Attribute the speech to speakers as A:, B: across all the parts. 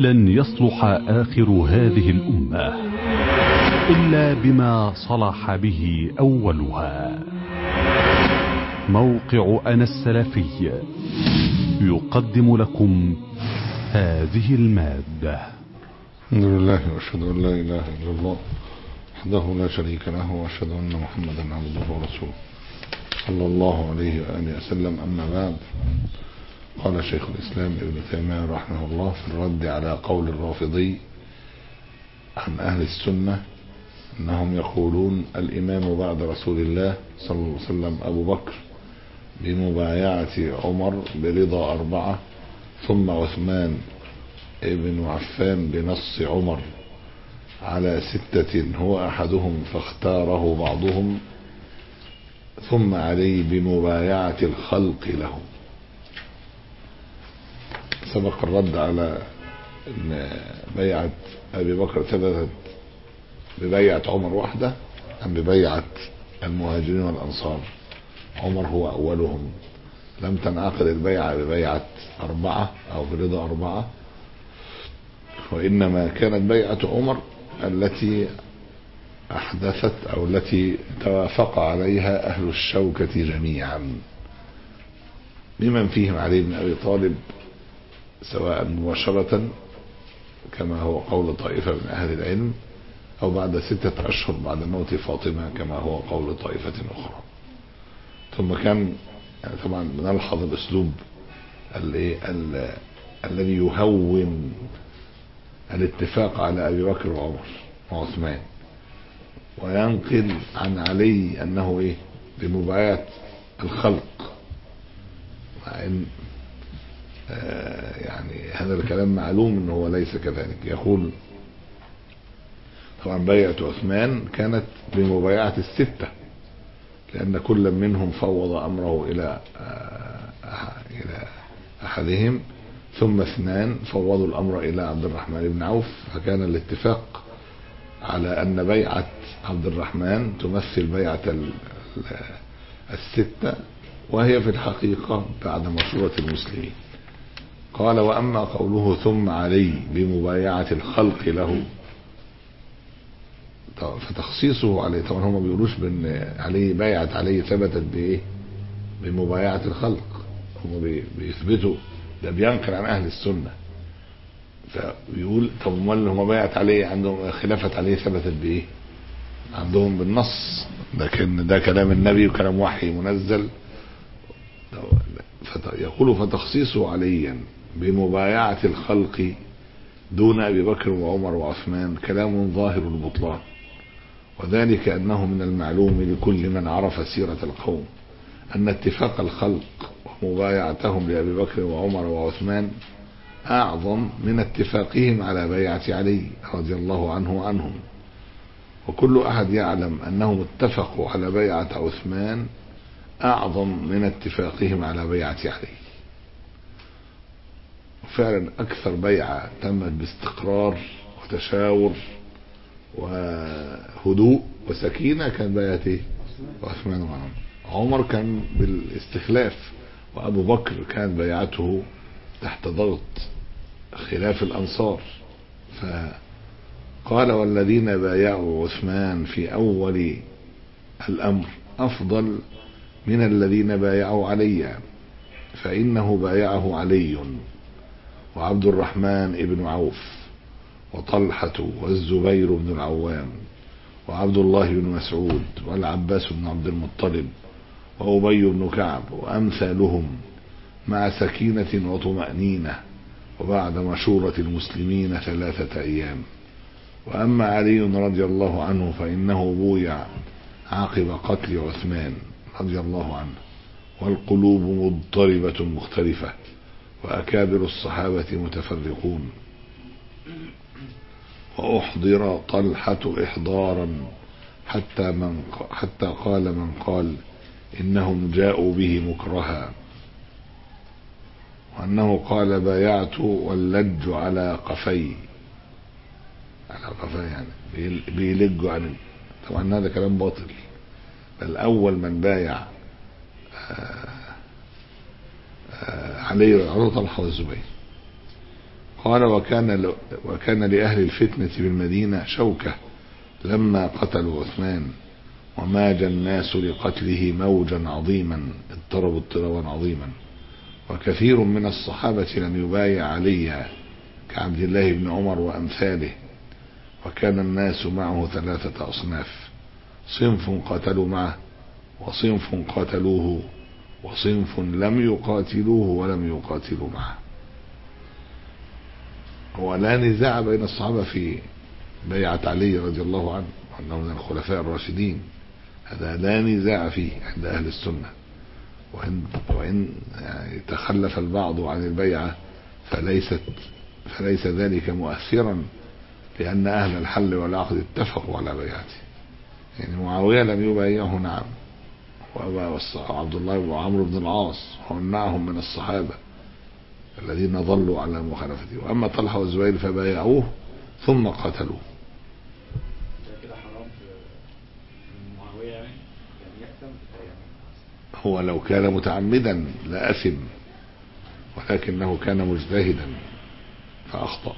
A: لن يصلح آخر هذه الأمة إلا بما صلح به أولها موقع أنا السلفي يقدم لكم هذه المادة
B: الحمد لله واشهد ان لا اله الا الله وحده لا شريك له واشهد ان محمدا عبده ورسوله صلى الله عليه واله وسلم اما بعد قال شيخ الاسلام ابن تيميه رحمه الله في الرد على قول الرافضي عن اهل السنه انهم يقولون الامام بعد رسول الله صلى الله عليه وسلم ابو بكر بمبايعه عمر برضا اربعه ثم عثمان ابن عفان بنص عمر على ستة هو أحدهم فاختاره بعضهم ثم علي بمبايعة الخلق له سبق الرد على أن بيعة أبي بكر ثبتت ببيعة عمر وحده أم ببيعة المهاجرين والأنصار عمر هو أولهم لم تنعقد البيعة ببيعة أربعة أو برضا أربعة وإنما كانت بيعة عمر التي أحدثت أو التي توافق عليها أهل الشوكة جميعا بمن فيهم علي بن أبي طالب سواء مباشرة كما هو قول طائفة من أهل العلم أو بعد ستة أشهر بعد موت فاطمة كما هو قول طائفة أخرى ثم كان يعني طبعا نلحظ الأسلوب الذي يهون الاتفاق على ابي بكر وعمر وعثمان وينقل عن علي انه ايه بمبايعة الخلق مع ان آه يعني هذا الكلام معلوم انه هو ليس كذلك يقول طبعا بيعة عثمان كانت بمبايعة الستة لأن كل منهم فوض أمره إلى آه إلى أحدهم ثم اثنان فوضوا الامر الى عبد الرحمن بن عوف فكان الاتفاق على ان بيعه عبد الرحمن تمثل بيعه السته وهي في الحقيقه بعد مشوره المسلمين قال واما قوله ثم علي بمبايعه الخلق له فتخصيصه عليه طبعا هم ما بيقولوش بان علي بيعه علي ثبتت بايه بمبايعه الخلق هم بيثبتوا ده بينقل عن اهل السنه فبيقول طب امال اللي هم بايعت عليه عندهم خلافه عليه ثبتت بايه؟ عندهم بالنص لكن ده كلام النبي وكلام وحي منزل يقول فتخصيصه عليا بمبايعه الخلق دون ابي بكر وعمر وعثمان كلام ظاهر البطلان وذلك انه من المعلوم لكل من عرف سيره القوم ان اتفاق الخلق مبايعتهم لأبي بكر وعمر وعثمان أعظم من اتفاقهم على بيعة علي رضي الله عنه وعنهم وكل أحد يعلم أنهم اتفقوا على بيعة عثمان أعظم من اتفاقهم على بيعة علي وفعلا أكثر بيعة تمت باستقرار وتشاور وهدوء وسكينة كان بيعة عثمان وعمر عمر كان بالاستخلاف وأبو بكر كانت بيعته تحت ضغط خلاف الأنصار فقال والذين بايعوا عثمان في أول الأمر أفضل من الذين بايعوا علي فإنه بايعه علي وعبد الرحمن ابن عوف وطلحة والزبير بن العوام وعبد الله بن مسعود والعباس بن عبد المطلب وأبي بن كعب وأمثالهم مع سكينة وطمأنينة وبعد مشورة المسلمين ثلاثة أيام وأما علي رضي الله عنه فإنه بويع عقب قتل عثمان رضي الله عنه والقلوب مضطربة مختلفة وأكابر الصحابة متفرقون وأحضر طلحة إحضارا حتى من حتى قال من قال إنهم جاءوا به مكرها وأنه قال بايعت واللج على قفي على قفي يعني بيلجوا عن طبعا هذا كلام باطل بل أول من بايع علي علي طلحة والزبير قال وكان وكان لأهل الفتنة بالمدينة شوكة لما قتلوا عثمان وماج الناس لقتله موجا عظيما اضطربوا اضطرابا عظيما وكثير من الصحابة لم يبايع علي كعبد الله بن عمر وأمثاله وكان الناس معه ثلاثة أصناف صنف قاتلوا معه وصنف قاتلوه وصنف لم يقاتلوه ولم يقاتلوا معه هو لا نزاع بين الصحابة في بيعة علي رضي الله عنه وأنه من الخلفاء الراشدين هذا لا نزاع فيه عند أهل السنة وإن, وإن يعني تخلف البعض عن البيعة فليست فليس ذلك مؤثرا لأن أهل الحل والعقد اتفقوا على بيعته يعني معاوية لم يبايعه نعم وعبد الله بن عمرو بن العاص ومنعهم من الصحابة الذين ظلوا على مخالفته وأما طلحة والزبير فبايعوه ثم قتلوه
C: كده حرام في معاوية يعني يعني يأثم يعني
B: هو لو كان متعمدا لأثم ولكنه كان مجتهدا فأخطأ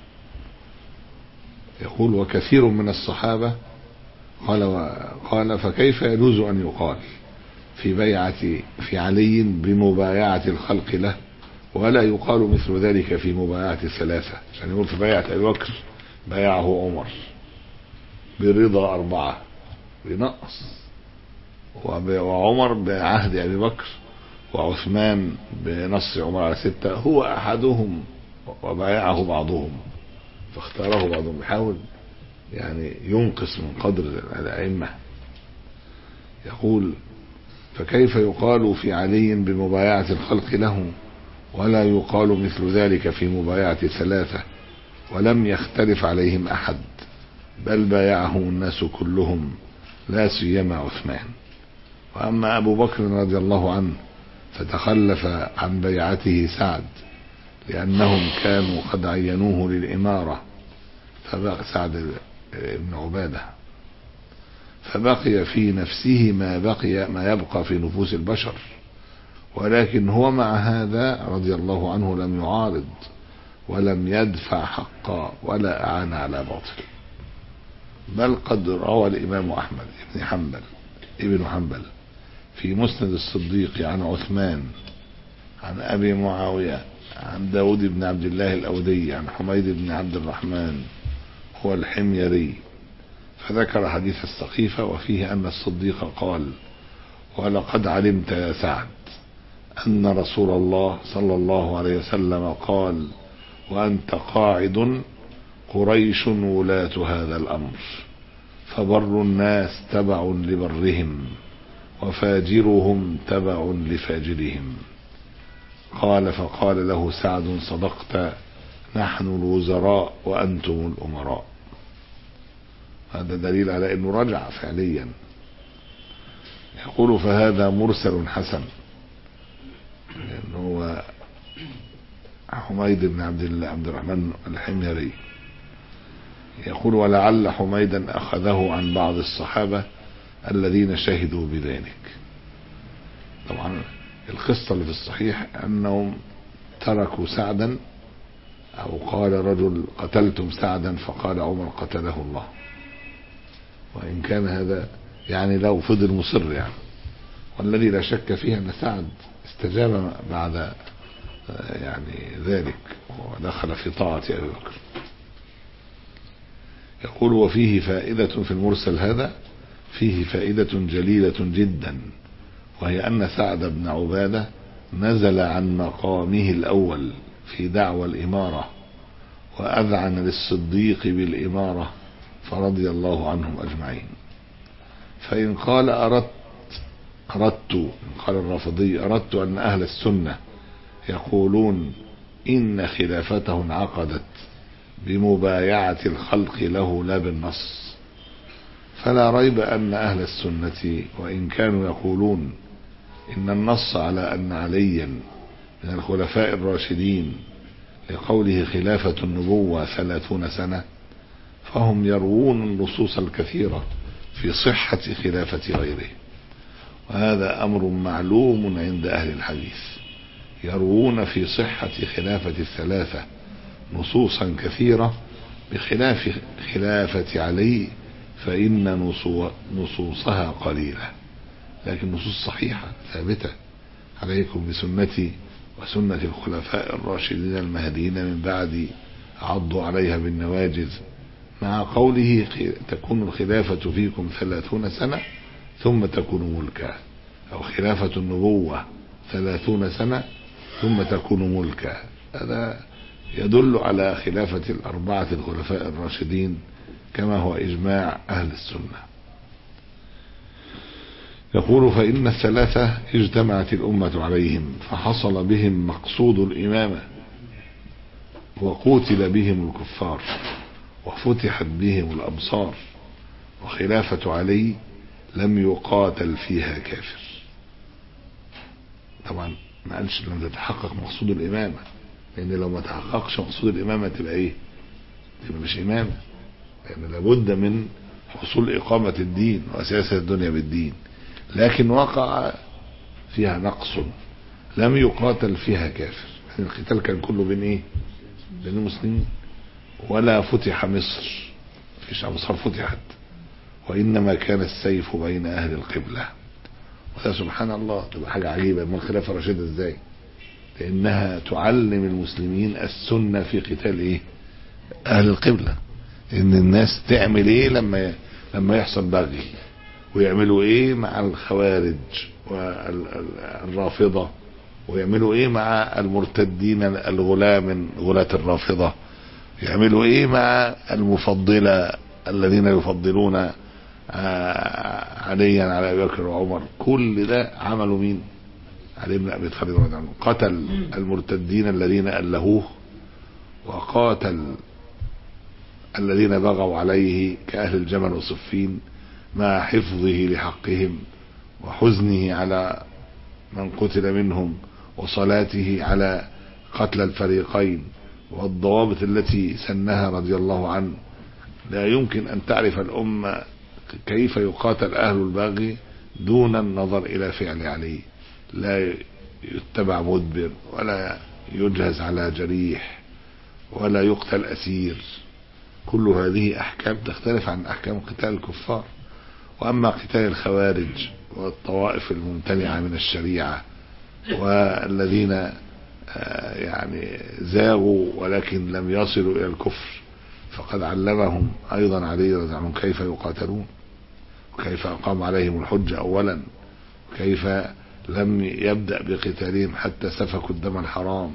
B: يقول وكثير من الصحابة قال قال فكيف يجوز أن يقال في بيعة في علي بمبايعة الخلق له ولا يقال مثل ذلك في مبايعة الثلاثة عشان يقول في بيعة أبي بكر بايعه عمر برضا أربعة بنقص وب- وعمر بعهد أبي بكر وعثمان بنص عمر على ستة هو أحدهم وبايعه بعضهم فاختاره بعضهم يحاول يعني ينقص من قدر الأئمة يقول فكيف يقال في علي بمبايعة الخلق له ولا يقال مثل ذلك في مبايعة ثلاثة ولم يختلف عليهم أحد بل بايعهم الناس كلهم لا سيما عثمان وأما أبو بكر رضي الله عنه فتخلف عن بيعته سعد لأنهم كانوا قد عينوه للإمارة فبقى سعد بن عبادة فبقي في نفسه ما بقي ما يبقى في نفوس البشر ولكن هو مع هذا رضي الله عنه لم يعارض ولم يدفع حقا ولا أعان على باطل بل قد روى الإمام أحمد بن حنبل ابن حنبل في مسند الصديق عن عثمان عن أبي معاوية عن داود بن عبد الله الأودي عن حميد بن عبد الرحمن هو الحميري فذكر حديث السقيفة وفيه أن الصديق قال ولقد علمت يا سعد أن رسول الله صلى الله عليه وسلم قال وأنت قاعد قريش ولاة هذا الأمر فبر الناس تبع لبرهم وفاجرهم تبع لفاجرهم قال فقال له سعد صدقت نحن الوزراء وأنتم الأمراء هذا دليل على أنه رجع فعليا يقول فهذا مرسل حسن لأنه هو حميد بن عبد الله عبد الرحمن الحميري يقول ولعل حميدا أخذه عن بعض الصحابة الذين شهدوا بذلك طبعا القصة اللي في الصحيح أنهم تركوا سعدا أو قال رجل قتلتم سعدا فقال عمر قتله الله وإن كان هذا يعني لو فضل مصر يعني والذي لا شك فيه أن سعد استجاب بعد يعني ذلك ودخل في طاعة أبي بكر يقول وفيه فائدة في المرسل هذا فيه فائدة جليلة جدا وهي أن سعد بن عبادة نزل عن مقامه الأول في دعوى الإمارة وأذعن للصديق بالإمارة فرضي الله عنهم أجمعين فإن قال أردت أردت إن قال الرافضي أردت أن أهل السنة يقولون إن خلافته انعقدت بمبايعة الخلق له لا بالنص فلا ريب أن أهل السنة وإن كانوا يقولون إن النص على أن عليا من الخلفاء الراشدين لقوله خلافة النبوة ثلاثون سنة فهم يروون النصوص الكثيرة في صحة خلافة غيره وهذا أمر معلوم عند أهل الحديث يروون في صحة خلافة الثلاثة نصوصا كثيرة بخلاف خلافة علي فإن نصوصها قليلة لكن نصوص صحيحة ثابتة عليكم بسنتي وسنة الخلفاء الراشدين المهديين من بعدي عضوا عليها بالنواجذ مع قوله تكون الخلافة فيكم ثلاثون سنة ثم تكون ملكا أو خلافة النبوة ثلاثون سنة ثم تكون ملكا هذا يدل على خلافة الأربعة الخلفاء الراشدين كما هو إجماع أهل السنة يقول فإن الثلاثة اجتمعت الأمة عليهم فحصل بهم مقصود الإمامة وقتل بهم الكفار وفتحت بهم الأبصار وخلافة علي لم يقاتل فيها كافر طبعا ما قالش لم تتحقق مقصود الإمامة لأن لو ما تحققش مقصود الإمامة تبقى إيه تبقى مش إمامة لأن لابد من حصول إقامة الدين وسياسة الدنيا بالدين لكن وقع فيها نقص لم يقاتل فيها كافر يعني القتال كان كله بين ايه بين المسلمين ولا فتح مصر فيش امصار فتحت وانما كان السيف بين اهل القبلة وده سبحان الله تبقى حاجة عجيبة من الخلافة الراشدة ازاي لانها تعلم المسلمين السنة في قتال ايه اهل القبلة ان الناس تعمل ايه لما لما يحصل بغي ويعملوا ايه مع الخوارج والرافضة ويعملوا ايه مع المرتدين الغلاة من غلاة الرافضة يعملوا ايه مع المفضلة الذين يفضلون عليا على ابي بكر وعمر كل ده عملوا مين علي بن ابي طالب رضي الله عنه قتل المرتدين الذين الهوه وقاتل الذين بغوا عليه كاهل الجمل وصفين مع حفظه لحقهم وحزنه على من قتل منهم وصلاته على قتل الفريقين والضوابط التي سنها رضي الله عنه لا يمكن أن تعرف الأمة كيف يقاتل أهل الباغي دون النظر إلى فعل علي لا يتبع مدبر ولا يجهز على جريح ولا يقتل أسير كل هذه أحكام تختلف عن أحكام قتال الكفار وأما قتال الخوارج والطوائف الممتنعة من الشريعة والذين يعني زاغوا ولكن لم يصلوا إلى الكفر فقد علمهم أيضا علي رضي الله عنه كيف يقاتلون وكيف أقام عليهم الحجة أولا وكيف لم يبدأ بقتالهم حتى سفكوا الدم الحرام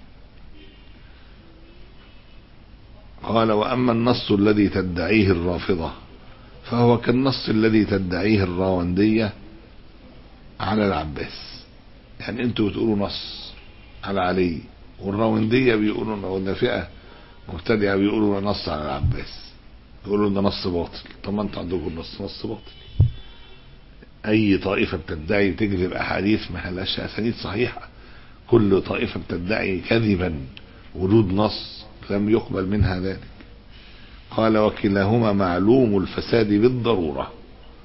B: قال وأما النص الذي تدعيه الرافضة فهو كالنص الذي تدعيه الراوندية على العباس يعني انتوا بتقولوا نص على علي والراوندية بيقولوا والنافئة مبتدئة بيقولوا نص على العباس يقولوا ده نص باطل طب ما انتوا عندكم نص نص باطل اي طائفة بتدعي تكذب احاديث ما لهاش اسانيد صحيحة كل طائفة بتدعي كذبا وجود نص لم يقبل منها ذلك قال وكلاهما معلوم الفساد بالضرورة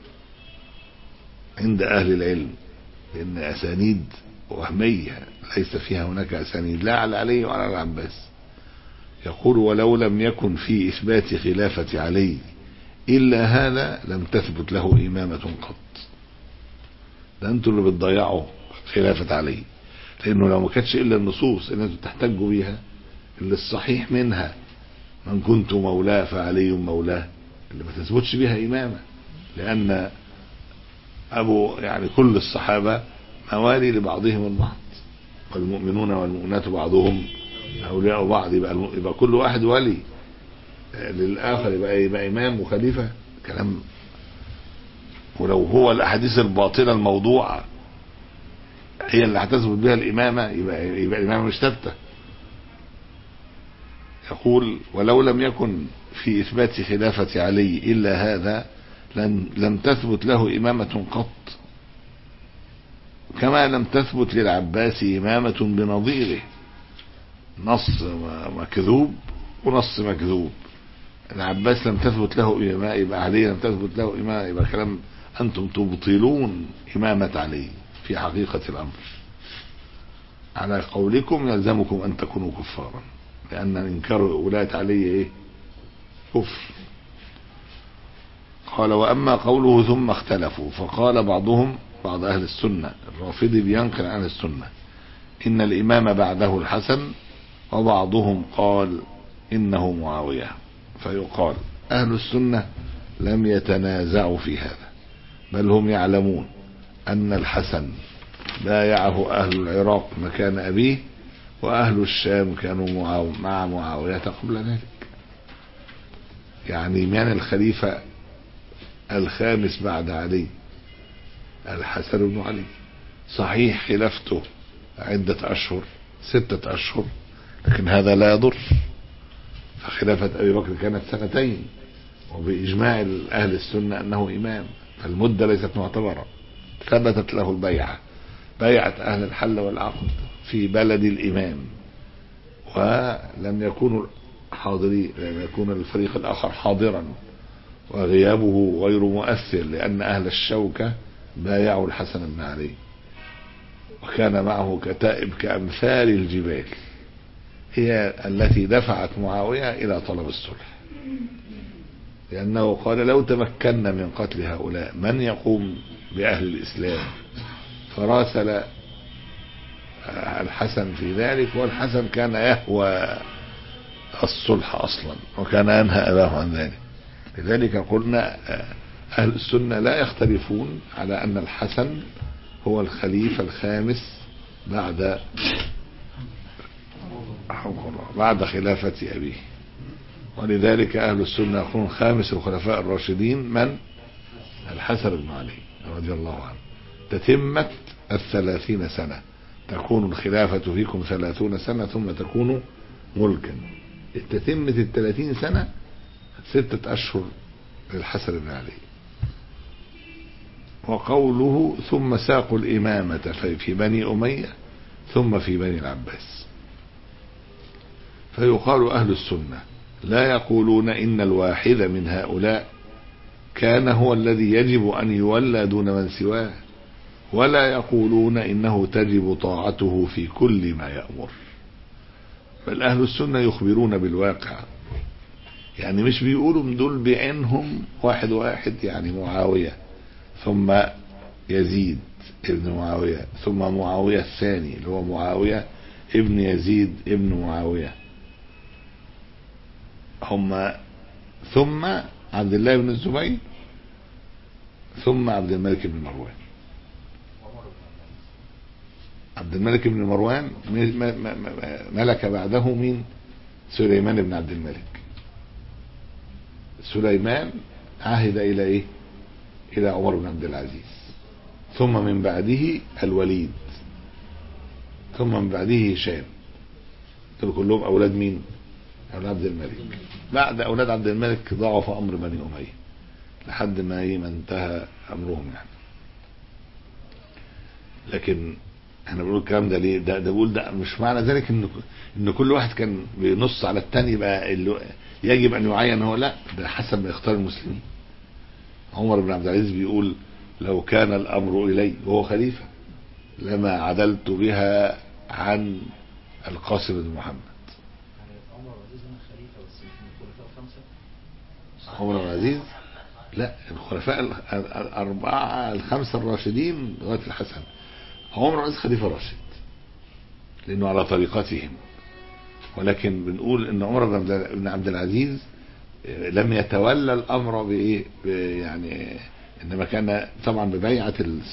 B: عند أهل العلم لأن أسانيد وهمية ليس فيها هناك أسانيد لا على علي ولا على العباس يقول ولو لم يكن في إثبات خلافة علي إلا هذا لم تثبت له إمامة قط ده أنتوا اللي بتضيعوا خلافة علي لأنه لو ما كانتش إلا النصوص اللي أنتوا تحتجوا بيها اللي الصحيح منها من كنت مولاه فعلي مولاه اللي ما تثبتش بها إمامة لأن أبو يعني كل الصحابة موالي لبعضهم البعض والمؤمنون والمؤمنات بعضهم أولياء بعض يبقى, يبقى كل واحد ولي للآخر يبقى, يبقى إمام وخليفة كلام ولو هو الأحاديث الباطلة الموضوعة هي اللي هتثبت بها الإمامة يبقى, يبقى الإمامة مش ثابته يقول ولو لم يكن في إثبات خلافة علي إلا هذا لم, لم تثبت له إمامة قط كما لم تثبت للعباس إمامة بنظيره نص مكذوب ونص مكذوب العباس لم تثبت له إمامة يبقى علي لم تثبت له إمامة يبقى كلام أنتم تبطلون إمامة علي في حقيقة الأمر على قولكم يلزمكم أن تكونوا كفارا لأن إنكار ولاية علي إيه كفر قال وأما قوله ثم اختلفوا فقال بعضهم بعض أهل السنة الرافضي بينقل عن السنة إن الإمام بعده الحسن وبعضهم قال إنه معاوية فيقال أهل السنة لم يتنازعوا في هذا بل هم يعلمون أن الحسن بايعه أهل العراق مكان أبيه وأهل الشام كانوا معاو مع معاوية قبل ذلك يعني من الخليفة الخامس بعد علي الحسن بن علي صحيح خلافته عدة أشهر ستة أشهر لكن هذا لا يضر فخلافة أبي بكر كانت سنتين وبإجماع أهل السنة أنه إمام فالمدة ليست معتبرة ثبتت له البيعة بيعة أهل الحل والعقد في بلد الإمام ولم يكونوا حاضرين لم يكون الفريق الآخر حاضرا وغيابه غير مؤثر لأن أهل الشوكة بايعوا الحسن بن علي وكان معه كتائب كأمثال الجبال هي التي دفعت معاوية إلى طلب الصلح لأنه قال لو تمكنا من قتل هؤلاء من يقوم بأهل الإسلام فراسل الحسن في ذلك والحسن كان يهوى الصلح أصلا وكان ينهى أباه عن ذلك لذلك قلنا أهل السنة لا يختلفون على أن الحسن هو الخليفة الخامس بعد بعد خلافة أبيه ولذلك أهل السنة يقولون خامس الخلفاء الراشدين من الحسن بن علي رضي الله عنه تتمت الثلاثين سنة تكون الخلافة فيكم ثلاثون سنة ثم تكون ملكا تتمة الثلاثين سنة ستة أشهر للحسن بن علي وقوله ثم ساقوا الإمامة في بني أمية ثم في بني العباس فيقال أهل السنة لا يقولون إن الواحد من هؤلاء كان هو الذي يجب أن يولى دون من سواه ولا يقولون إنه تجب طاعته في كل ما يأمر بل أهل السنة يخبرون بالواقع يعني مش بيقولوا من دول بعينهم واحد واحد يعني معاوية ثم يزيد ابن معاوية ثم معاوية الثاني اللي هو معاوية ابن يزيد ابن معاوية هم ثم عبد الله بن الزبير ثم عبد الملك بن مروان عبد الملك بن مروان ملك بعده مين سليمان بن عبد الملك سليمان عهد الى ايه الى عمر بن عبد العزيز ثم من بعده الوليد ثم من بعده هشام دول كلهم اولاد مين اولاد عبد الملك بعد اولاد عبد الملك ضعف امر بني اميه لحد ما ايه ما انتهى امرهم يعني لكن احنا بنقول الكلام ده ليه ده ده بقول ده مش معنى ذلك ان ان كل واحد كان بينص على الثاني بقى اللي يجب ان يعين هو لا ده حسب ما يختار المسلمين عمر بن عبد العزيز بيقول لو كان الامر الي وهو خليفه لما عدلت بها عن القاسم بن محمد عمر بن العزيز لا الخلفاء الأربعة الخمسة الراشدين لغاية الحسن عمر بن العزيز خليفة راشد لأنه على طريقتهم ولكن بنقول ان عمر بن عبد العزيز لم يتولى الامر بايه يعني انما كان طبعا ببيعه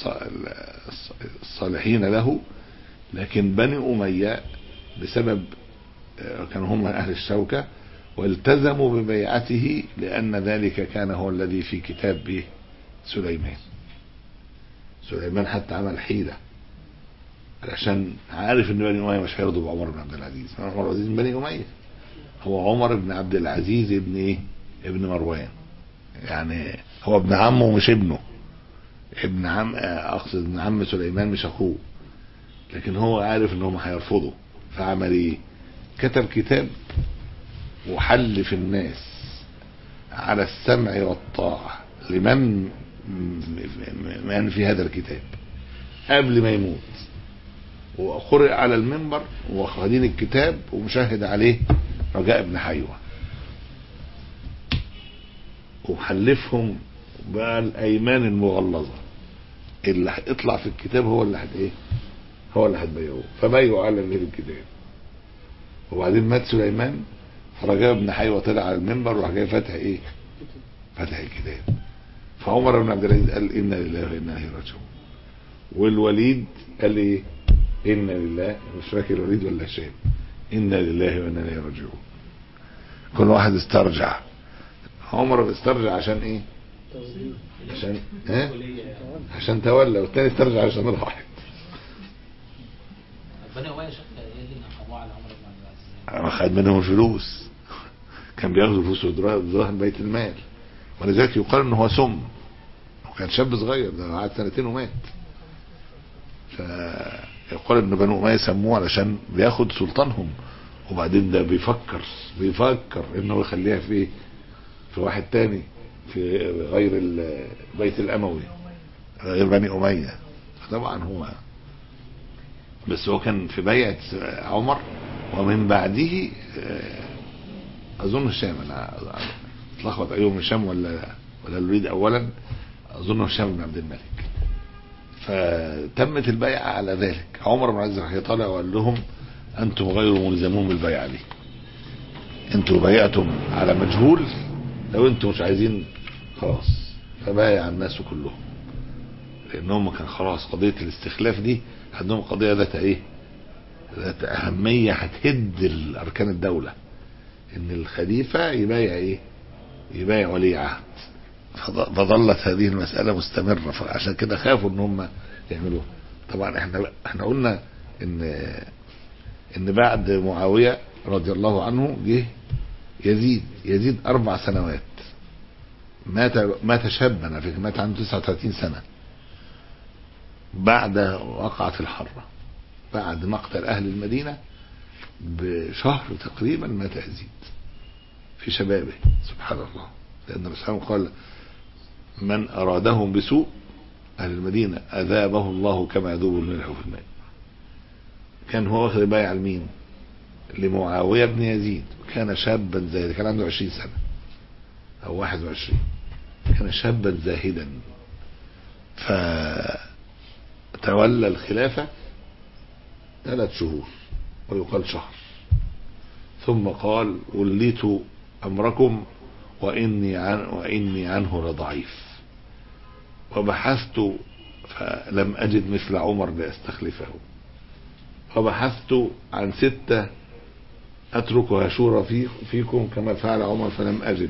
B: الصالحين له لكن بني اميه بسبب كانوا هم اهل الشوكه والتزموا ببيعته لان ذلك كان هو الذي في كتاب به سليمان سليمان حتى عمل حيله علشان عارف ان بني اميه مش هيرضوا بعمر بن عبد العزيز عمر بن عبد العزيز من بني اميه هو عمر بن عبد العزيز ابن ايه ابن مروان يعني هو ابن عمه مش ابنه ابن عم اقصد ابن عم سليمان مش اخوه لكن هو عارف ان هم هيرفضوا فعمل ايه كتب كتاب وحل في الناس على السمع والطاعة لمن من في هذا الكتاب قبل ما يموت وقرئ على المنبر وخادين الكتاب ومشاهد عليه رجاء بن حيوة وحلفهم بقى الايمان المغلظة اللي هيطلع في الكتاب هو اللي هت ايه هو اللي هتبيعوه فبايعوا على اللي في الكتاب وبعدين مات سليمان فرجاء بن حيوة طلع على المنبر وراح جاي فاتح ايه فتح الكتاب فعمر بن عبد العزيز قال انا لله وانا اليه راجعون والوليد قال ايه انا لله مش فاكر الوليد ولا هشام انا لله وانا اليه راجعون كل واحد استرجع عمر بيسترجع عشان ايه عشان ها عشان تولى والتاني استرجع عشان راحت
D: بني أمية شكل هي اللي نقموه على عمر بن عبد العزيز
B: خد منهم الفلوس كان بياخدوا الفلوس ويدوها بيت المال ولذلك يقال انه هو سم وكان شاب صغير ده قعد سنتين ومات فيقال ان بنو اميه سموه علشان بياخد سلطانهم وبعدين ده بيفكر بيفكر انه يخليها في ايه في واحد تاني في غير البيت الاموي غير بني اميه طبعا هو بس هو كان في بيعة عمر ومن بعده آه، اظن هشام انا اتلخبط ايهم هشام ولا ولا الوليد اولا اظن هشام بن عبد الملك فتمت البيعة على ذلك عمر بن عبد العزيز طالع وقال لهم انتم غير ملزمون بالبيعة دي انتم بايعتم على مجهول لو انتم مش عايزين خلاص فبايع الناس كلهم لانهم كان خلاص قضية الاستخلاف دي عندهم قضية ذات ايه ذات اهمية هتهد اركان الدولة ان الخليفة يبايع ايه يبايع ولي عهد فض- فظلت هذه المسألة مستمرة فعشان كده خافوا ان هم يعملوها طبعا احنا احنا قلنا ان ان بعد معاوية رضي الله عنه جه يزيد يزيد اربع سنوات مات مات شابا على فكرة مات عنده 39 سنة بعد وقعة الحرة بعد مقتل اهل المدينة بشهر تقريبا مات يزيد في شبابه سبحان الله لأن الرسول صلى الله عليه وسلم قال من أرادهم بسوء أهل المدينة أذابه الله كما يذوب الملح في الماء كان هو واخد بايع لمين لمعاوية بن يزيد كان شابا زاهدا كان عنده 20 سنة أو 21 كان شابا زاهدا فتولى الخلافة ثلاث شهور ويقال شهر ثم قال وليت أمركم وإني, عن وإني عنه لضعيف وبحثت فلم أجد مثل عمر لأستخلفه وبحثت عن ستة أتركها شورى في فيكم كما فعل عمر فلم أجد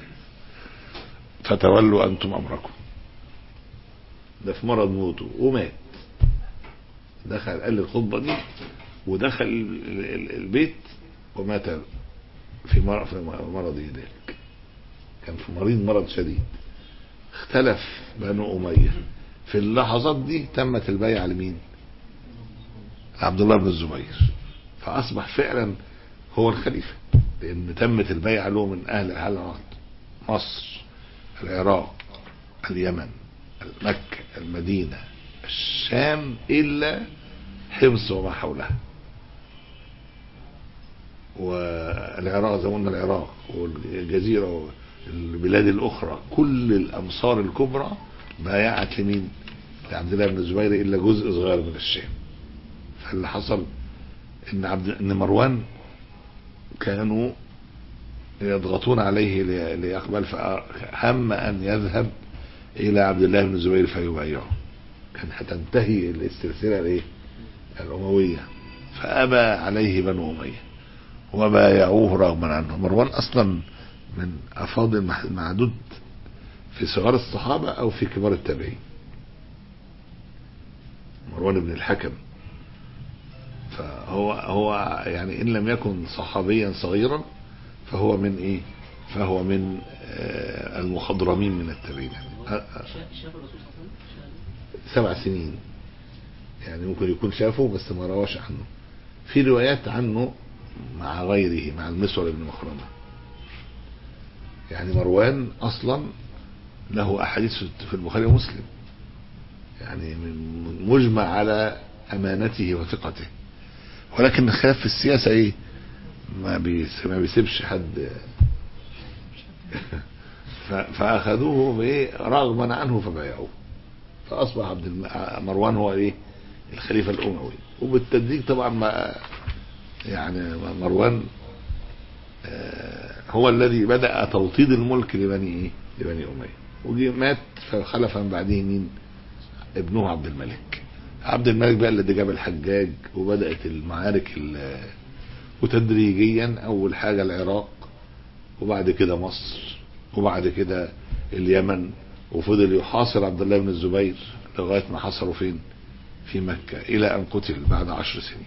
B: فتولوا أنتم أمركم ده في مرض موته ومات دخل قال الخطبة دي ودخل ال- ال- البيت ومات في مر- في مرضه ذلك كان في مريض مرض شديد اختلف بنو أمية في اللحظات دي تمت البيعة لمين عبد الله بن الزبير فأصبح فعلا هو الخليفة لأن تمت البيعة له من أهل العراق مصر العراق اليمن مكة المدينة الشام إلا حمص وما حولها والعراق زي ما قلنا العراق والجزيرة والبلاد الأخرى كل الأمصار الكبرى بايعت لمين؟ لعبد الله بن الزبير إلا جزء صغير من الشام فاللي حصل إن عبد إن مروان كانوا يضغطون عليه لي- ليقبل فهم أن يذهب إلى عبد الله بن الزبير فيبايعه كان هتنتهي السلسلة الإيه؟ الأموية فأبى عليه بنو أمية وبايعوه رغما عنه مروان أصلا من أفاضل مح- معدود في صغار الصحابة أو في كبار التابعين مروان بن الحكم فهو هو يعني إن لم يكن صحابيا صغيرا فهو من إيه فهو من آه، المخضرمين من التابعين آه، آه،
D: شا- شاف الرسول صلى الله عليه وسلم شاف-
B: سبع سنين يعني ممكن يكون شافه بس ما رواش عنه في روايات عنه مع غيره مع المسور بن مخرمة يعني مروان أصلا له أحاديث في البخاري ومسلم يعني من- مجمع على أمانته وثقته ولكن الخلاف في السياسة إيه ما بيس ما بيسيبش حد ف- فاخذوه بايه رغما عنه فبايعوه فاصبح عبد الم... مروان هو ايه الخليفه الاموي وبالتدريج طبعا ما يعني مروان آه، هو الذي بدا توطيد الملك لبني ايه لبني اميه وجي مات فخلف من بعده مين ابنه عبد الملك عبد الملك بقى اللي جاب الحجاج وبدات المعارك ال- وتدريجيا اول حاجه العراق وبعد كده مصر وبعد كده اليمن وفضل يحاصر عبد الله بن الزبير لغايه ما حصروا فين في مكه الى ان قتل بعد عشر سنين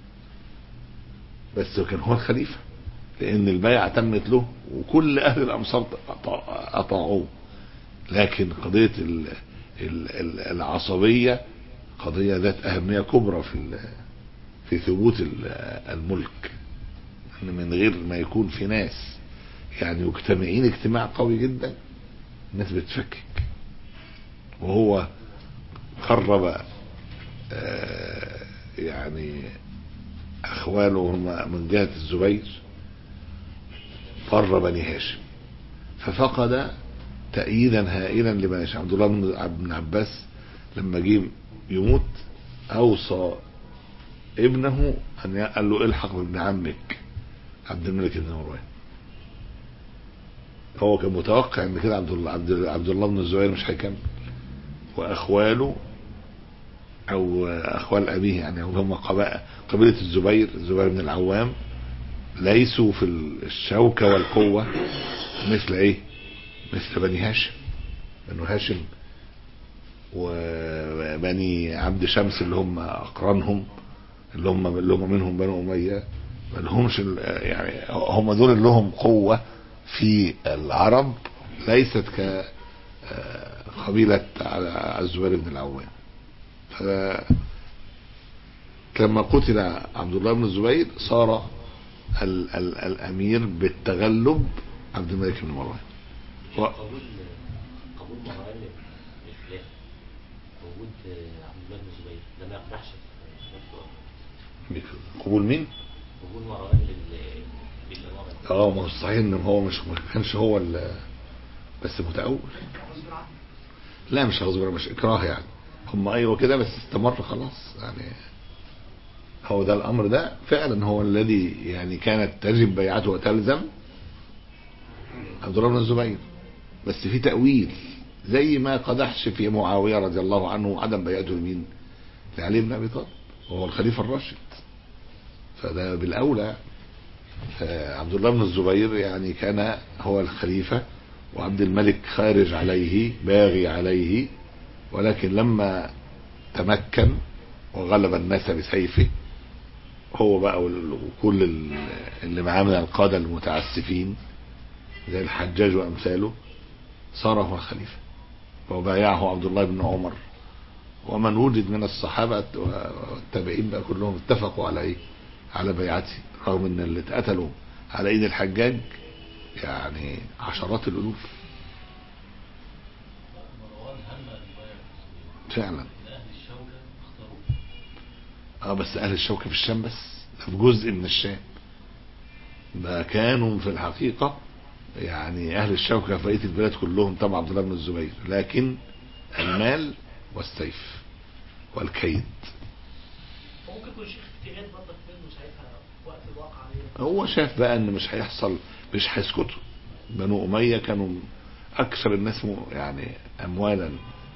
B: بس كان هو الخليفه لان البيعه تمت له وكل اهل الامصار أطاع- اطاعوه لكن قضيه ال- ال- ال- العصبيه قضيه ذات اهميه كبرى في ال- في ثبوت ال- الملك ان من غير ما يكون في ناس يعني مجتمعين اجتماع قوي جدا الناس بتفكك وهو قرب آه، يعني اخواله هم من جهه الزبير فر بني هاشم ففقد تأييدا هائلا لبني هاشم عبد الله بن عب- بن عباس لما جه يموت اوصى ابنه ان ي- قال له الحق بابن عمك عبد الملك بن مروان هو كان متوقع ان كده عبد الله عبد, عبد الله بن الزبير مش هيكمل واخواله او اخوال ابيه يعني هم قبائل قبيله الزبير الزبير بن العوام ليسوا في الشوكه والقوه مثل ايه مثل بني هاشم بنو هاشم وبني عبد شمس اللي هم اقرانهم اللي هم اللي هم منهم بنو اميه ما لهمش ال- يعني هم دول اللي لهم قوه في العرب ليست ك قبيله الزبير بن العوام ف لما قتل عبد الله بن الزبير صار ال ال الامير بالتغلب عبد الملك بن مروان و-
D: قبول قبول مروان للخلافة وجود عبد الله بن الزبير ده ما يقدحش في خلافته
B: قبول مين؟
D: قبول مروان لل للإمارة
B: اه ما هو صحيح ان هو مش ما كانش هو ال بس متأول لا مش غصب عنه، مش اكراه يعني هم ايوه كده بس استمر خلاص يعني هو ده الامر ده فعلا هو الذي يعني كانت تجب بيعته وتلزم عبد الله بن الزبير بس في تأويل زي ما قدحش في معاوية رضي الله عنه عدم بيعته لمين؟ لعلي بن ابي طالب وهو الخليفة الراشد فده بالاولى عبد الله بن الزبير يعني كان هو الخليفة وعبد الملك خارج عليه باغي عليه ولكن لما تمكن وغلب الناس بسيفه هو بقى وال- وكل ال- اللي معاه من القادة المتعسفين زي الحجاج وأمثاله صار هو الخليفة وبايعه عبد الله بن عمر ومن وجد من الصحابة والتابعين بقى كلهم اتفقوا على ايه على بيعته رغم ان اللي اتقتلوا على ايد الحجاج يعني عشرات الالوف فعلا اه بس اهل الشوكة في الشام بس ده في جزء من الشام ده كانوا في الحقيقة يعني اهل الشوكة في بقية البلاد كلهم طبعا عبد الله بن الزبير لكن المال والسيف والكيد
E: ممكن يكون شيخ اجتهاد برضك منه ساعتها وقت الواقع عليه
B: هو شاف بقى ان مش هيحصل مش هيسكتوا بنو اميه كانوا اكثر الناس م- يعني اموالا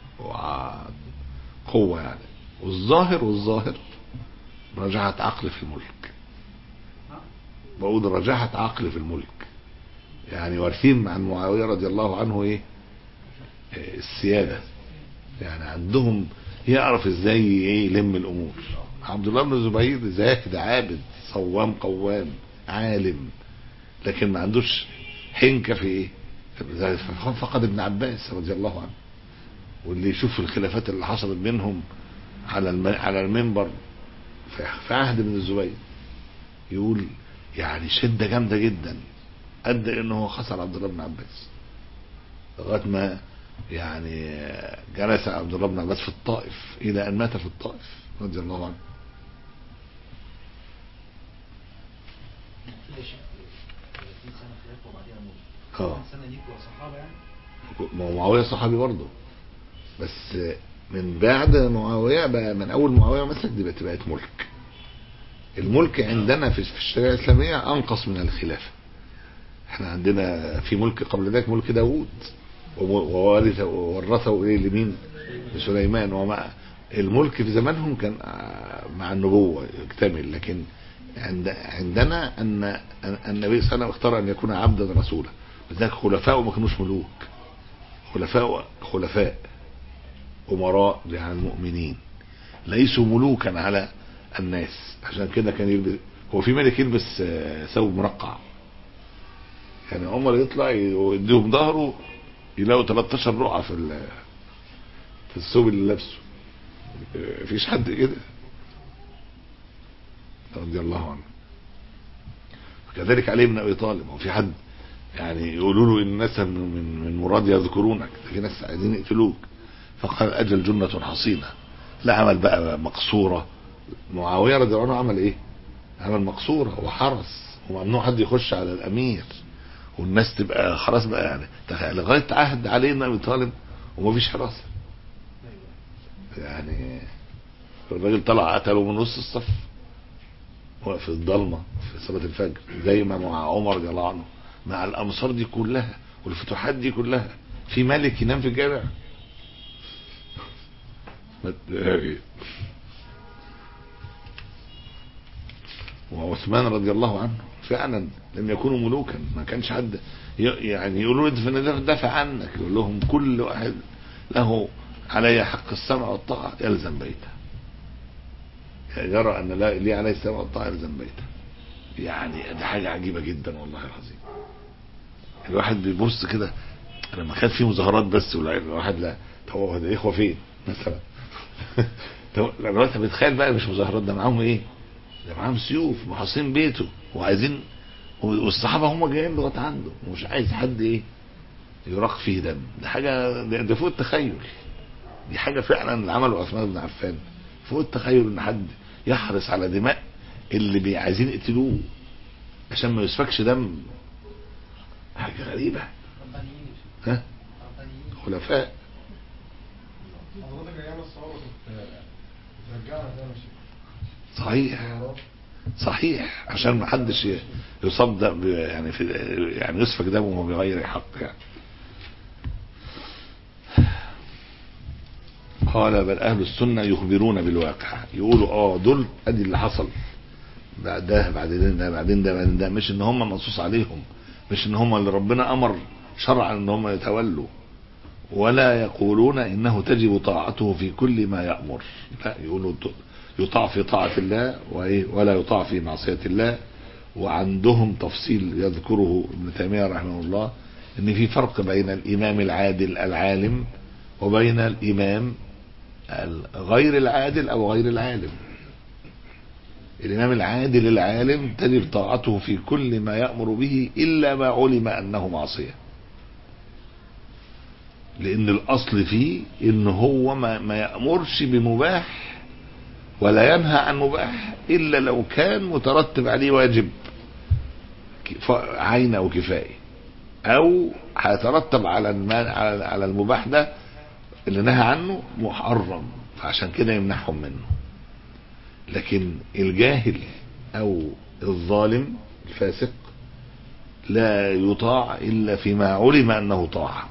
B: وقوه يعني والظاهر والظاهر رجعة عقل في الملك بقول رجعة عقل في الملك يعني وارثين عن معاويه رضي الله عنه ايه إيه السياده يعني عندهم يعرف ازاي ايه يلم الامور عبد الله بن الزبير زاهد عابد صوام قوام عالم لكن ما عندوش حنكه في ايه في- فقد ابن عباس رضي الله عنه واللي يشوف الخلافات اللي حصلت بينهم على الم... على المنبر في في عهد ابن الزبير يقول يعني شده جامده جدا ادى انه هو خسر عبد الله بن عباس لغايه ما يعني جلس عبد الله بن عباس في الطائف الى ان مات في الطائف رضي الله عنه
C: كده يا شيخ 30 سنه خلاف وبعدين اموت
B: اه
C: 30 سنه دي بتوع صحابه يعني
B: ما هو معاويه صحابي برضه بس من بعد معاويه بقى من اول معاويه مسك دي بقت بقت ملك الملك عندنا في في الشريعه الاسلاميه انقص من الخلافه احنا عندنا في ملك قبل ذلك ملك داوود وم- وورث ورثه ايه لمين لسليمان ومع الملك في زمانهم كان آه، مع النبوه يكتمل لكن عند عندنا ان أن النبي صلى الله عليه وسلم اختار ان يكون عبدا رسولا لذلك خلفاء ما كانوش ملوك خلفاء خلفاء امراء على المؤمنين ليسوا ملوكا على الناس عشان كده كان يلبس هو في ملك يلبس آه، ثوب مرقع يعني عمر يطلع يديهم ظهره يلاقوا 13 رقعه في ال- في الثوب اللي لابسه آه، مفيش حد كده رضي الله عنه وكذلك علي بن ابي طالب هو في حد يعني يقولوا له ان الناس من من من مراد يذكرونك ده في ناس عايزين يقتلوك فقال اجل جنة حصينة لا عمل بقى مقصورة معاوية رضي الله عنه عمل ايه عمل مقصورة وحرس وممنوع حد يخش على الامير والناس تبقى خلاص بقى يعني تخيل لغاية عهد علي بن ابي طالب ومفيش حراسة يعني الراجل طلع قتله من نص الصف في الضلمة في صلاة الفجر زي ما مع عمر رضي الله عنه مع الأمصار دي كلها والفتوحات دي كلها في ملك ينام في الجامع ما ت- وعثمان رضي الله عنه فعلا لم يكونوا ملوكا ما كانش حد ي- يعني يقولوا له ده دافع عنك يقول لهم كل واحد له علي حق السمع والطاعة يلزم بيته يرى ان لا لي عليه السمع والطاعة يلزم بيته يعني دي حاجة عجيبة جدا والله العظيم الواحد بيبص كده لما كان في مظاهرات بس ولا- الواحد لا طب هو ده اخوه فين مثلا طب لما انت بتخيل بقى مش مظاهرات ده معاهم ايه ده معاهم سيوف محاصرين بيته وعايزين والصحابه هم جايين لغايه عنده ومش عايز حد ايه يراق فيه دم ده حاجه ده ده فوق التخيل دي حاجه فعلا اللي عمله عثمان بن عفان فوق التخيل ان حد يحرص على دماء اللي بي- عايزين يقتلوه عشان ما يسفكش دم حاجه غريبه
C: ربانيين
B: ها
C: ربانيين
B: خلفاء
F: حضرتك ايام الثوره كنت بترجعها ده مش
B: صحيح صحيح عشان ما حدش ي- يصدق ب- يعني في يعني يسفك دمه بغير حق يعني قال بل اهل السنه يخبرون بالواقع يقولوا اه دول ادي اللي حصل بعد ده بعدين ده بعدين ده بعدين ده مش ان هم منصوص عليهم مش ان هم اللي ربنا امر شرعا ان هم يتولوا ولا يقولون انه تجب طاعته في كل ما يامر لا يقولوا ت- يطاع في طاعه الله وإيه؟ ولا يطاع في معصيه الله وعندهم تفصيل يذكره ابن تيميه رحمه الله ان في فرق بين الامام العادل العالم وبين الامام ال- غير العادل او غير العالم الامام العادل العالم تجب طاعته في كل ما يامر به الا ما علم انه معصيه لان الاصل فيه ان هو ما, ما يامرش بمباح ولا ينهى عن مباح الا لو كان مترتب عليه واجب كف- عين او كفايه او هيترتب على المان على على المباح ده اللي نهى عنه محرم فعشان كده يمنعهم منه لكن الجاهل او الظالم الفاسق لا يطاع الا فيما علم انه طاعه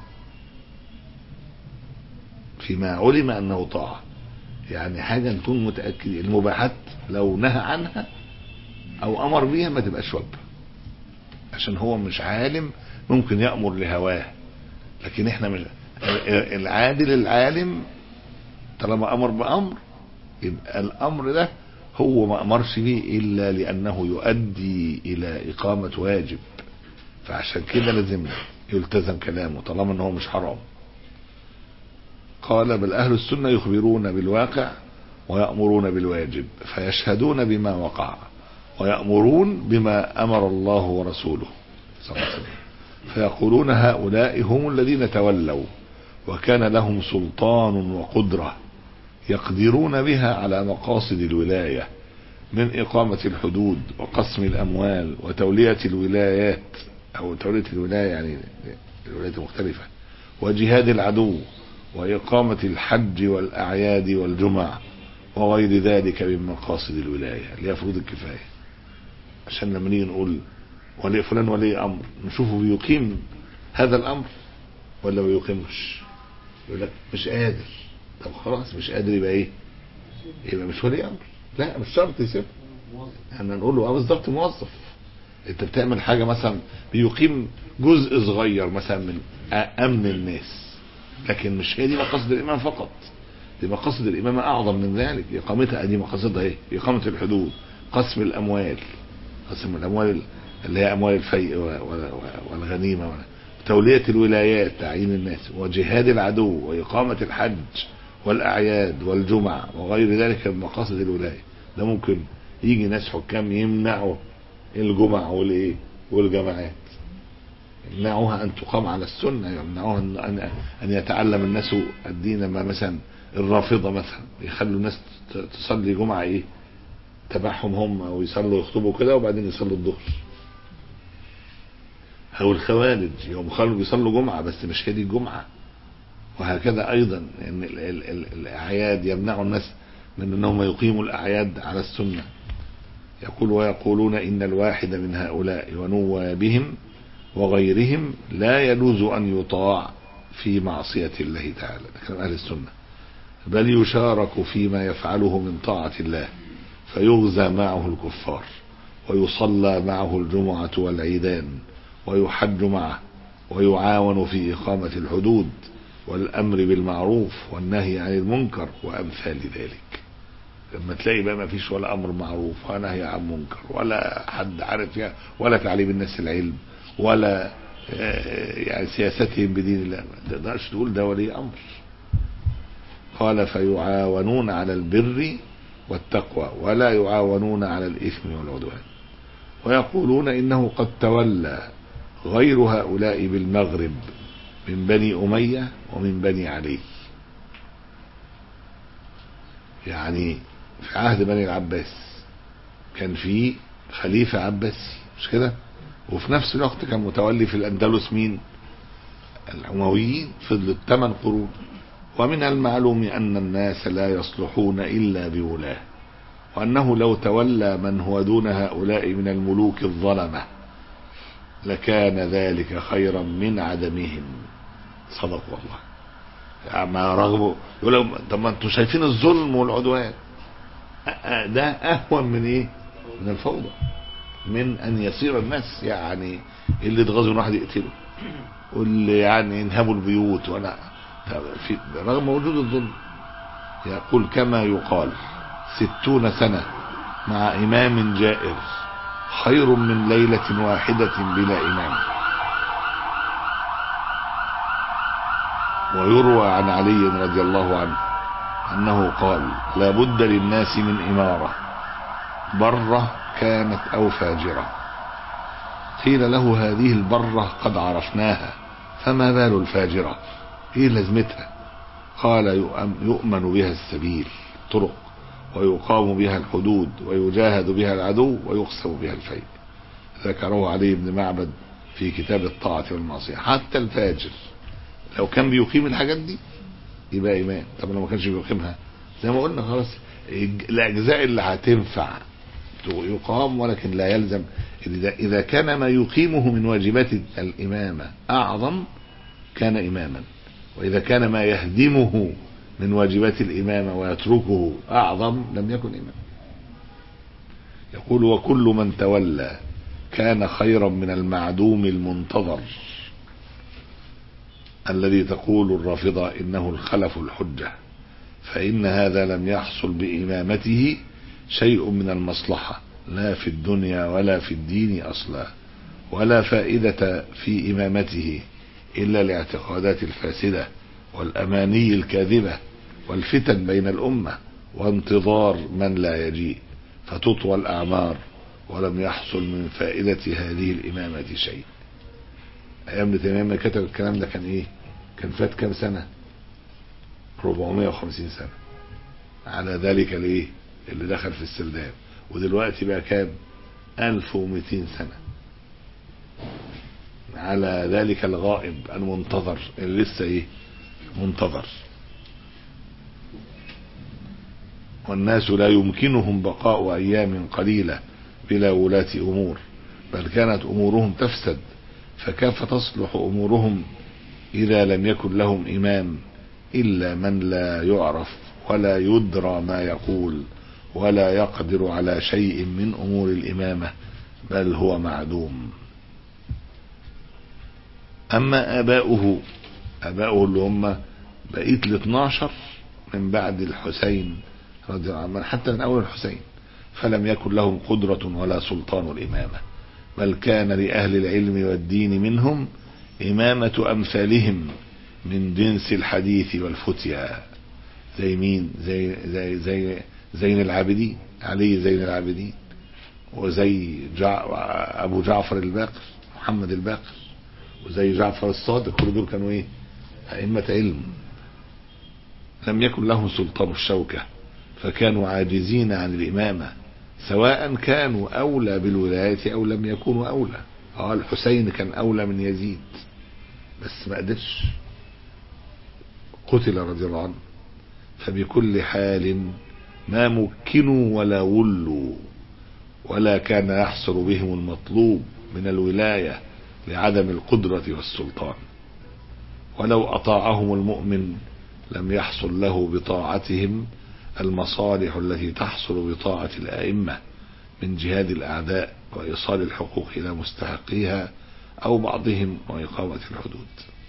B: فيما علم انه طاعه يعني حاجه نكون متاكد المباحات لو نهى عنها او امر بيها ما تبقاش واجبه عشان هو مش عالم ممكن يامر لهواه لكن احنا مش العادل العالم طالما امر بامر يبقى الامر ده هو ما امرش به الا لانه يؤدي الى اقامه واجب فعشان كده لازم يلتزم كلامه طالما ان هو مش حرام قال بل أهل السنة يخبرون بالواقع ويأمرون بالواجب فيشهدون بما وقع ويأمرون بما أمر الله ورسوله صلى الله عليه وسلم فيقولون هؤلاء هم الذين تولوا وكان لهم سلطان وقدرة يقدرون بها على مقاصد الولاية من إقامة الحدود وقسم الأموال وتولية الولايات أو تولية الولاية يعني الولايات المختلفة وجهاد العدو وإقامة الحج والأعياد والجمع وغير ذلك من مقاصد الولاية اللي هي فروض الكفاية عشان لما نيجي نقول ولي فلان ولي أمر نشوفه بيقيم هذا الأمر ولا ما بيقيمش يقول لك مش قادر طب خلاص مش قادر يبقى ايه يبقى مش ولي امر لا مش شرط يسيب احنا نقول له اه بالظبط موظف انت بتعمل حاجه مثلا بيقيم جزء صغير مثلا من امن الناس لكن مش هي دي مقاصد الامام فقط دي مقاصد الامامه اعظم من ذلك اقامتها دي مقاصدها ايه اقامه الحدود قسم الاموال قسم الاموال اللي هي اموال الفيء و- و- والغنيمه و- توليه الولايات تعيين الناس وجهاد العدو واقامه الحج والاعياد والجمع وغير ذلك من مقاصد الولايه ده ممكن يجي ناس حكام يمنعوا الجمع والايه والجماعات يمنعوها ان تقام على السنه يمنعوها ان ان, أن يتعلم الناس الدين ما مثلا الرافضه مثلا يخلوا الناس ت- تصلي جمعه ايه تبعهم هم او يصلوا يخطبوا كده وبعدين يصلوا الظهر او الخوارج يوم خلوا بيصلوا جمعه بس مش هي دي الجمعه وهكذا ايضا ان ال- ال- ال- الاعياد يمنعوا الناس من انهم يقيموا الاعياد على السنه يقول ويقولون ان الواحد من هؤلاء ونوابهم وغيرهم لا يجوز ان يطاع في معصيه الله تعالى ده كلام اهل السنه بل يشارك فيما يفعله من طاعه الله فيغزى معه الكفار ويصلى معه الجمعه والعيدان ويحج معه ويعاون في اقامه الحدود والامر بالمعروف والنهي عن المنكر وامثال ذلك لما تلاقي بقى ما فيش ولا امر معروف ولا نهي عن منكر ولا حد عارف يعني ولا تعليم الناس العلم ولا آه، يعني سياستهم بدين الله ما تقدرش تقول ده ولي امر قال فيعاونون على البر والتقوى ولا يعاونون على الاثم والعدوان ويقولون انه قد تولى غير هؤلاء بالمغرب من بني اميه ومن بني علي يعني في عهد بني العباس كان في خليفة عباسي مش كده وفي نفس الوقت كان متولي في الأندلس مين الأمويين فضلت ثمان قرون ومن المعلوم أن الناس لا يصلحون إلا بولاه وأنه لو تولى من هو دون هؤلاء من الملوك الظلمة لكان ذلك خيرا من عدمهم صدق والله يعني ما رغبوا يقول لهم طب ما انتوا شايفين الظلم والعدوان أ- أ- ده اهون من ايه من الفوضى من ان يصير الناس يعني اللي اتغزوا واحد يقتله واللي يعني ينهبوا البيوت ولا طب في رغم وجود الظلم يقول كما يقال ستون سنة مع إمام جائر خير من ليلة واحدة بلا إمام ويروى عن علي رضي الله عنه أنه قال لا بد للناس من إمارة برة كانت أو فاجرة قيل له هذه البرة قد عرفناها فما بال الفاجرة ايه لازمتها قال يؤم- يؤمن بها السبيل طرق ويقام بها الحدود ويجاهد بها العدو ويقسم بها الفيء ذكره علي بن معبد في كتاب الطاعة والمعصية حتى الفاجر لو كان بيقيم الحاجات دي يبقى إمام طب لو ما كانش بيقيمها زي ما قلنا خلاص الج- الأجزاء اللي هتنفع يقام ولكن لا يلزم إذا إذا كان ما يقيمه من واجبات الإمامة أعظم كان إماما وإذا كان ما يهدمه من واجبات الإمامة ويتركه أعظم لم يكن إمام يقول وكل من تولى كان خيرا من المعدوم المنتظر الذي تقول الرافضة إنه الخلف الحجة فإن هذا لم يحصل بإمامته شيء من المصلحة لا في الدنيا ولا في الدين أصلا ولا فائدة في إمامته إلا الاعتقادات الفاسدة والأماني الكاذبة والفتن بين الأمة وانتظار من لا يجيء فتطوى الأعمار ولم يحصل من فائدة هذه الإمامة شيء أيام ابن تيمية لما كتب الكلام ده كان إيه؟ كان فات كام سنة؟ 450 سنة على ذلك الإيه؟ اللي دخل في السرداب ودلوقتي بقى كام 1200 سنة على ذلك الغائب المنتظر اللي لسه ايه منتظر والناس لا يمكنهم بقاء ايام قليلة بلا ولاة امور بل كانت امورهم تفسد فكيف تصلح امورهم اذا لم يكن لهم امام الا من لا يعرف ولا يدرى ما يقول ولا يقدر على شيء من امور الامامه بل هو معدوم اما اباؤه اباؤه اللي هم بقيه ال 12 من بعد الحسين رضي الله عنه حتى من اول الحسين فلم يكن لهم قدره ولا سلطان الامامه بل كان لاهل العلم والدين منهم امامه امثالهم من جنس الحديث والفتيا زي مين زي زي زي زين العابدين علي زين العابدين وزي جع... ابو جعفر الباقر محمد الباقر وزي جعفر الصادق كل دول كانوا ايه ائمه علم لم يكن لهم سلطان الشوكه فكانوا عاجزين عن الامامه سواء كانوا اولى بالولايه او لم يكونوا اولى اه الحسين كان اولى من يزيد بس ما قدرش قتل رضي الله عنه فبكل حال ما مكنوا ولا ولوا ولا كان يحصل بهم المطلوب من الولاية لعدم القدرة والسلطان ولو أطاعهم المؤمن لم يحصل له بطاعتهم المصالح التي تحصل بطاعة الأئمة من جهاد الأعداء وإيصال الحقوق إلى مستحقيها أو بعضهم وإقامة الحدود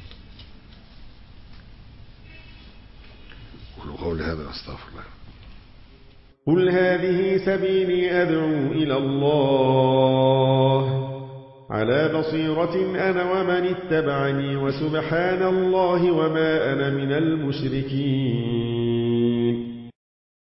B: قولوا قولي هذا أستغفر الله
G: قل هذه سبيلي أدعو إلى الله على بصيرة أنا ومن اتبعني وسبحان الله وما أنا من المشركين